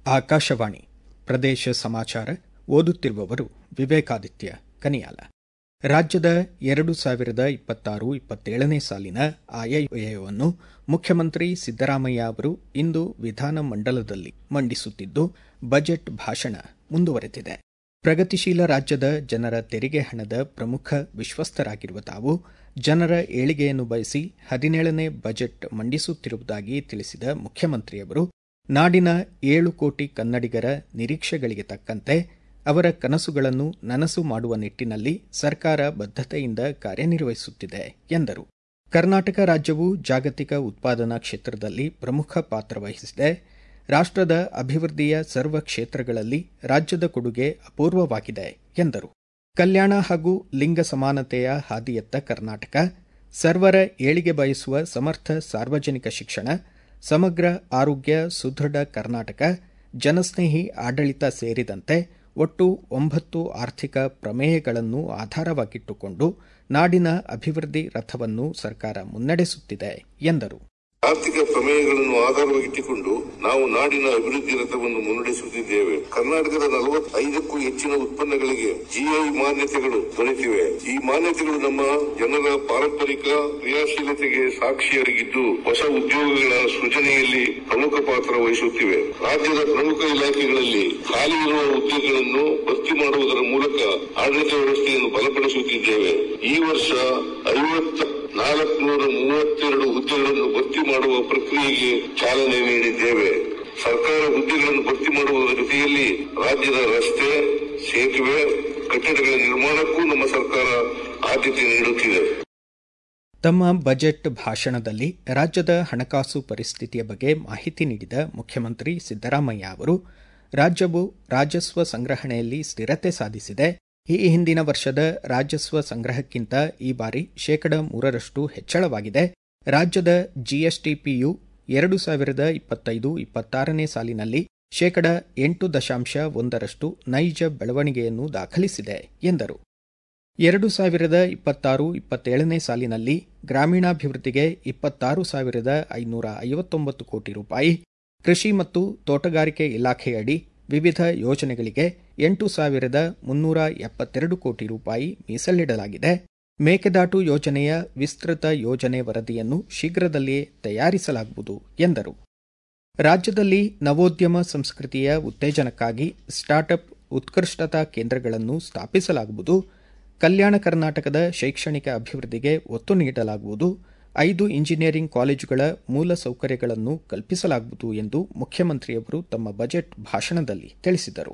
ಆಕಾಶವಾಣಿ ಪ್ರದೇಶ ಸಮಾಚಾರ ಓದುತ್ತಿರುವವರು ವಿವೇಕಾದಿತ್ಯ ಕನಿಯಾಲ ರಾಜ್ಯದ ಎರಡು ಸಾವಿರದ ಇಪ್ಪತ್ತಾರು ಇಪ್ಪತ್ತೇಳನೇ ಸಾಲಿನ ಆಯವ್ಯಯವನ್ನು ಮುಖ್ಯಮಂತ್ರಿ ಸಿದ್ದರಾಮಯ್ಯ ಅವರು ಇಂದು ವಿಧಾನಮಂಡಲದಲ್ಲಿ ಮಂಡಿಸುತ್ತಿದ್ದು ಬಜೆಟ್ ಭಾಷಣ ಮುಂದುವರೆದಿದೆ ಪ್ರಗತಿಶೀಲ ರಾಜ್ಯದ ಜನರ ತೆರಿಗೆ ಹಣದ ಪ್ರಮುಖ ವಿಶ್ವಸ್ತರಾಗಿರುವ ತಾವು ಜನರ ಏಳಿಗೆಯನ್ನು ಬಯಸಿ ಹದಿನೇಳನೇ ಬಜೆಟ್ ಮಂಡಿಸುತ್ತಿರುವುದಾಗಿ ತಿಳಿಸಿದ ಮುಖ್ಯಮಂತ್ರಿಯವರು ನಾಡಿನ ಏಳು ಕೋಟಿ ಕನ್ನಡಿಗರ ನಿರೀಕ್ಷೆಗಳಿಗೆ ತಕ್ಕಂತೆ ಅವರ ಕನಸುಗಳನ್ನು ನನಸು ಮಾಡುವ ನಿಟ್ಟಿನಲ್ಲಿ ಸರ್ಕಾರ ಬದ್ದತೆಯಿಂದ ಕಾರ್ಯನಿರ್ವಹಿಸುತ್ತಿದೆ ಎಂದರು ಕರ್ನಾಟಕ ರಾಜ್ಯವು ಜಾಗತಿಕ ಉತ್ಪಾದನಾ ಕ್ಷೇತ್ರದಲ್ಲಿ ಪ್ರಮುಖ ಪಾತ್ರ ವಹಿಸಿದೆ ರಾಷ್ಟದ ಅಭಿವೃದ್ಧಿಯ ಸರ್ವ ಕ್ಷೇತ್ರಗಳಲ್ಲಿ ರಾಜ್ಯದ ಕೊಡುಗೆ ಅಪೂರ್ವವಾಗಿದೆ ಎಂದರು ಕಲ್ಯಾಣ ಹಾಗೂ ಲಿಂಗ ಸಮಾನತೆಯ ಹಾದಿಯತ್ತ ಕರ್ನಾಟಕ ಸರ್ವರ ಏಳಿಗೆ ಬಯಸುವ ಸಮರ್ಥ ಸಾರ್ವಜನಿಕ ಶಿಕ್ಷಣ ಸಮಗ್ರ ಆರೋಗ್ಯ ಸುದೃಢ ಕರ್ನಾಟಕ ಜನಸ್ನೇಹಿ ಆಡಳಿತ ಸೇರಿದಂತೆ ಒಟ್ಟು ಒಂಬತ್ತು ಆರ್ಥಿಕ ಪ್ರಮೇಯಗಳನ್ನು ಆಧಾರವಾಗಿಟ್ಟುಕೊಂಡು ನಾಡಿನ ಅಭಿವೃದ್ಧಿ ರಥವನ್ನು ಸರ್ಕಾರ ಮುನ್ನಡೆಸುತ್ತಿದೆ ಎಂದರು ಆರ್ಥಿಕ ಪ್ರಮೇಯಗಳನ್ನು ಆಧಾರವಾಗಿಟ್ಟುಕೊಂಡು ನಾವು ನಾಡಿನ ಅಭಿವೃದ್ಧಿ ರಥವನ್ನು ಮುನ್ನಡೆಸುತ್ತಿದ್ದೇವೆ ಕರ್ನಾಟಕದ ನಲವತ್ತೈದಕ್ಕೂ ಹೆಚ್ಚಿನ ಉತ್ಪನ್ನಗಳಿಗೆ ಜಿಐ ಮಾನ್ಯತೆಗಳು ದೊರೆತಿವೆ ಈ ಮಾನ್ಯತೆಗಳು ನಮ್ಮ ಜನರ ಪಾರಂಪರಿಕ ಕ್ರಿಯಾಶೀಲತೆಗೆ ಸಾಕ್ಷಿಯಾಗಿದ್ದು ಹೊಸ ಉದ್ಯೋಗಗಳ ಸೃಜನೆಯಲ್ಲಿ ಪ್ರಮುಖ ಪಾತ್ರ ವಹಿಸುತ್ತಿವೆ ರಾಜ್ಯದ ಪ್ರಮುಖ ಇಲಾಖೆಗಳಲ್ಲಿ ಖಾಲಿ ಇರುವ ಹುದ್ದೆಗಳನ್ನು ಭರ್ತಿ ಮಾಡುವುದರ ಮೂಲಕ ಆಡಳಿತ ವ್ಯವಸ್ಥೆಯನ್ನು ಬಲಪಡಿಸುತ್ತಿದ್ದೇವೆ ಈ ವರ್ಷ ಐವತ್ತ ನಾಲ್ಕುನೂರ ಮೂವತ್ತೆರಡು ಹುದ್ದೆಗಳನ್ನು ಭರ್ತಿ ಮಾಡುವ ಪ್ರಕ್ರಿಯೆಗೆ ಚಾಲನೆ ನೀಡಿದ್ದೇವೆ ಸರ್ಕಾರ ಹುದ್ದೆಗಳನ್ನು ಭರ್ತಿ ಮಾಡುವ ಜೊತೆಯಲ್ಲಿ ರಾಜ್ಯದ ರಸ್ತೆ ಸೇತುವೆ ಕಟ್ಟಡಗಳ ನಿರ್ಮಾಣಕ್ಕೂ ನಮ್ಮ ಸರ್ಕಾರ ಆದ್ಯತೆ ನೀಡುತ್ತಿದೆ ತಮ್ಮ ಬಜೆಟ್ ಭಾಷಣದಲ್ಲಿ ರಾಜ್ಯದ ಹಣಕಾಸು ಪರಿಸ್ಥಿತಿಯ ಬಗ್ಗೆ ಮಾಹಿತಿ ನೀಡಿದ ಮುಖ್ಯಮಂತ್ರಿ ಸಿದ್ದರಾಮಯ್ಯ ಅವರು ರಾಜ್ಯವು ರಾಜಸ್ವ ಸಂಗ್ರಹಣೆಯಲ್ಲಿ ಸ್ಥಿರತೆ ಸಾಧಿಸಿದೆ ಈ ಹಿಂದಿನ ವರ್ಷದ ರಾಜಸ್ವ ಸಂಗ್ರಹಕ್ಕಿಂತ ಈ ಬಾರಿ ಶೇಕಡ ಮೂರರಷ್ಟು ಹೆಚ್ಚಳವಾಗಿದೆ ರಾಜ್ಯದ ಜಿಎಸ್ಟಿಪಿಯು ಎರಡು ಸಾವಿರದ ಇಪ್ಪತ್ತೈದು ಇಪ್ಪತ್ತಾರನೇ ಸಾಲಿನಲ್ಲಿ ಶೇಕಡ ಎಂಟು ದಶಾಂಶ ಒಂದರಷ್ಟು ನೈಜ ಬೆಳವಣಿಗೆಯನ್ನು ದಾಖಲಿಸಿದೆ ಎಂದರು ಎರಡು ಸಾವಿರದ ಇಪ್ಪತ್ತಾರು ಇಪ್ಪತ್ತೇಳನೇ ಸಾಲಿನಲ್ಲಿ ಗ್ರಾಮೀಣಾಭಿವೃದ್ಧಿಗೆ ಇಪ್ಪತ್ತಾರು ಸಾವಿರದ ಐನೂರ ಐವತ್ತೊಂಬತ್ತು ಕೋಟಿ ರೂಪಾಯಿ ಕೃಷಿ ಮತ್ತು ತೋಟಗಾರಿಕೆ ಇಲಾಖೆಯಡಿ ವಿವಿಧ ಯೋಜನೆಗಳಿಗೆ ಎಂಟು ಸಾವಿರದ ಮುನ್ನೂರ ಎಪ್ಪತ್ತೆರಡು ಕೋಟಿ ರೂಪಾಯಿ ಮೀಸಲಿಡಲಾಗಿದೆ ಮೇಕೆದಾಟು ಯೋಜನೆಯ ವಿಸ್ತೃತ ಯೋಜನೆ ವರದಿಯನ್ನು ಶೀಘ್ರದಲ್ಲಿಯೇ ತಯಾರಿಸಲಾಗುವುದು ಎಂದರು ರಾಜ್ಯದಲ್ಲಿ ನವೋದ್ಯಮ ಸಂಸ್ಕೃತಿಯ ಉತ್ತೇಜನಕ್ಕಾಗಿ ಸ್ಟಾರ್ಟ್ಅಪ್ ಉತ್ಕೃಷ್ಟತಾ ಕೇಂದ್ರಗಳನ್ನು ಸ್ಥಾಪಿಸಲಾಗುವುದು ಕಲ್ಯಾಣ ಕರ್ನಾಟಕದ ಶೈಕ್ಷಣಿಕ ಅಭಿವೃದ್ಧಿಗೆ ಒತ್ತು ನೀಡಲಾಗುವುದು ಐದು ಇಂಜಿನಿಯರಿಂಗ್ ಕಾಲೇಜುಗಳ ಮೂಲ ಸೌಕರ್ಯಗಳನ್ನು ಕಲ್ಪಿಸಲಾಗುವುದು ಎಂದು ಮುಖ್ಯಮಂತ್ರಿಯವರು ತಮ್ಮ ಬಜೆಟ್ ಭಾಷಣದಲ್ಲಿ ತಿಳಿಸಿದರು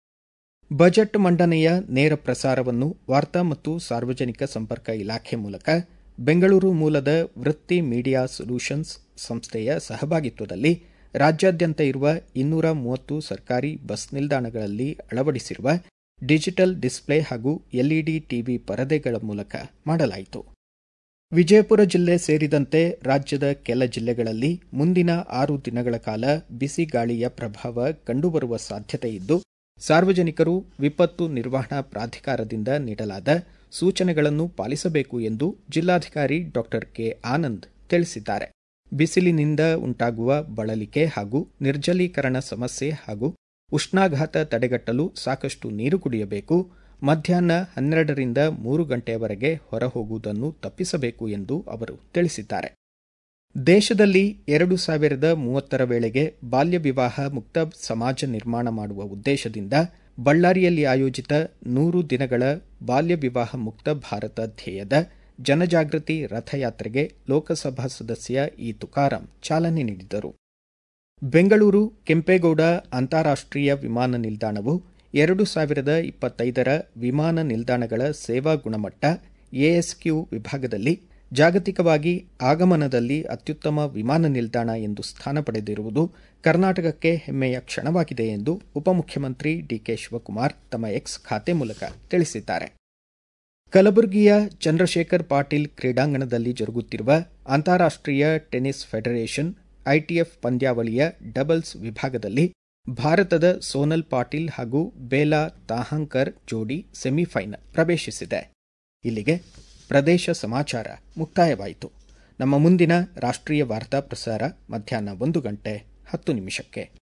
ಬಜೆಟ್ ಮಂಡನೆಯ ನೇರ ಪ್ರಸಾರವನ್ನು ವಾರ್ತಾ ಮತ್ತು ಸಾರ್ವಜನಿಕ ಸಂಪರ್ಕ ಇಲಾಖೆ ಮೂಲಕ ಬೆಂಗಳೂರು ಮೂಲದ ವೃತ್ತಿ ಮೀಡಿಯಾ ಸೊಲ್ಯೂಷನ್ಸ್ ಸಂಸ್ಥೆಯ ಸಹಭಾಗಿತ್ವದಲ್ಲಿ ರಾಜ್ಯಾದ್ಯಂತ ಇರುವ ಇನ್ನೂರ ಮೂವತ್ತು ಸರ್ಕಾರಿ ಬಸ್ ನಿಲ್ದಾಣಗಳಲ್ಲಿ ಅಳವಡಿಸಿರುವ ಡಿಜಿಟಲ್ ಡಿಸ್ಪ್ಲೇ ಹಾಗೂ ಎಲ್ಇಡಿ ಟಿವಿ ಪರದೆಗಳ ಮೂಲಕ ಮಾಡಲಾಯಿತು ವಿಜಯಪುರ ಜಿಲ್ಲೆ ಸೇರಿದಂತೆ ರಾಜ್ಯದ ಕೆಲ ಜಿಲ್ಲೆಗಳಲ್ಲಿ ಮುಂದಿನ ಆರು ದಿನಗಳ ಕಾಲ ಬಿಸಿ ಗಾಳಿಯ ಪ್ರಭಾವ ಕಂಡುಬರುವ ಸಾಧ್ಯತೆ ಇದ್ದು ಸಾರ್ವಜನಿಕರು ವಿಪತ್ತು ನಿರ್ವಹಣಾ ಪ್ರಾಧಿಕಾರದಿಂದ ನೀಡಲಾದ ಸೂಚನೆಗಳನ್ನು ಪಾಲಿಸಬೇಕು ಎಂದು ಜಿಲ್ಲಾಧಿಕಾರಿ ಡಾ ಕೆ ಆನಂದ್ ತಿಳಿಸಿದ್ದಾರೆ ಬಿಸಿಲಿನಿಂದ ಉಂಟಾಗುವ ಬಳಲಿಕೆ ಹಾಗೂ ನಿರ್ಜಲೀಕರಣ ಸಮಸ್ಯೆ ಹಾಗೂ ಉಷ್ಣಾಘಾತ ತಡೆಗಟ್ಟಲು ಸಾಕಷ್ಟು ನೀರು ಕುಡಿಯಬೇಕು ಮಧ್ಯಾಹ್ನ ಹನ್ನೆರಡರಿಂದ ಮೂರು ಗಂಟೆಯವರೆಗೆ ಹೊರಹೋಗುವುದನ್ನು ತಪ್ಪಿಸಬೇಕು ಎಂದು ಅವರು ತಿಳಿಸಿದ್ದಾರೆ ದೇಶದಲ್ಲಿ ಎರಡು ಸಾವಿರದ ಮೂವತ್ತರ ವೇಳೆಗೆ ಬಾಲ್ಯ ವಿವಾಹ ಮುಕ್ತ ಸಮಾಜ ನಿರ್ಮಾಣ ಮಾಡುವ ಉದ್ದೇಶದಿಂದ ಬಳ್ಳಾರಿಯಲ್ಲಿ ಆಯೋಜಿತ ನೂರು ದಿನಗಳ ಬಾಲ್ಯ ವಿವಾಹ ಮುಕ್ತ ಭಾರತ ಧ್ಯೇಯದ ಜನಜಾಗೃತಿ ರಥಯಾತ್ರೆಗೆ ಲೋಕಸಭಾ ಸದಸ್ಯ ಇ ತುಕಾರಾಂ ಚಾಲನೆ ನೀಡಿದರು ಬೆಂಗಳೂರು ಕೆಂಪೇಗೌಡ ಅಂತಾರಾಷ್ಟೀಯ ವಿಮಾನ ನಿಲ್ದಾಣವು ಎರಡು ಸಾವಿರದ ಇಪ್ಪತ್ತೈದರ ವಿಮಾನ ನಿಲ್ದಾಣಗಳ ಸೇವಾ ಗುಣಮಟ್ಟ ಎಎಸ್ಕ್ಯೂ ವಿಭಾಗದಲ್ಲಿ ಜಾಗತಿಕವಾಗಿ ಆಗಮನದಲ್ಲಿ ಅತ್ಯುತ್ತಮ ವಿಮಾನ ನಿಲ್ದಾಣ ಎಂದು ಸ್ಥಾನ ಪಡೆದಿರುವುದು ಕರ್ನಾಟಕಕ್ಕೆ ಹೆಮ್ಮೆಯ ಕ್ಷಣವಾಗಿದೆ ಎಂದು ಉಪಮುಖ್ಯಮಂತ್ರಿ ಡಿಕೆ ಶಿವಕುಮಾರ್ ತಮ್ಮ ಎಕ್ಸ್ ಖಾತೆ ಮೂಲಕ ತಿಳಿಸಿದ್ದಾರೆ ಕಲಬುರಗಿಯ ಚಂದ್ರಶೇಖರ್ ಪಾಟೀಲ್ ಕ್ರೀಡಾಂಗಣದಲ್ಲಿ ಜರುಗುತ್ತಿರುವ ಅಂತಾರಾಷ್ಟೀಯ ಟೆನಿಸ್ ಫೆಡರೇಷನ್ ಐಟಿಎಫ್ ಪಂದ್ಯಾವಳಿಯ ಡಬಲ್ಸ್ ವಿಭಾಗದಲ್ಲಿ ಭಾರತದ ಸೋನಲ್ ಪಾಟೀಲ್ ಹಾಗೂ ಬೇಲಾ ತಾಹಾಂಕರ್ ಜೋಡಿ ಸೆಮಿಫೈನಲ್ ಪ್ರವೇಶಿಸಿದೆ ಇಲ್ಲಿಗೆ ಪ್ರದೇಶ ಸಮಾಚಾರ ಮುಕ್ತಾಯವಾಯಿತು ನಮ್ಮ ಮುಂದಿನ ರಾಷ್ಟ್ರೀಯ ವಾರ್ತಾ ಪ್ರಸಾರ ಮಧ್ಯಾಹ್ನ ಒಂದು ಗಂಟೆ ಹತ್ತು ನಿಮಿಷಕ್ಕೆ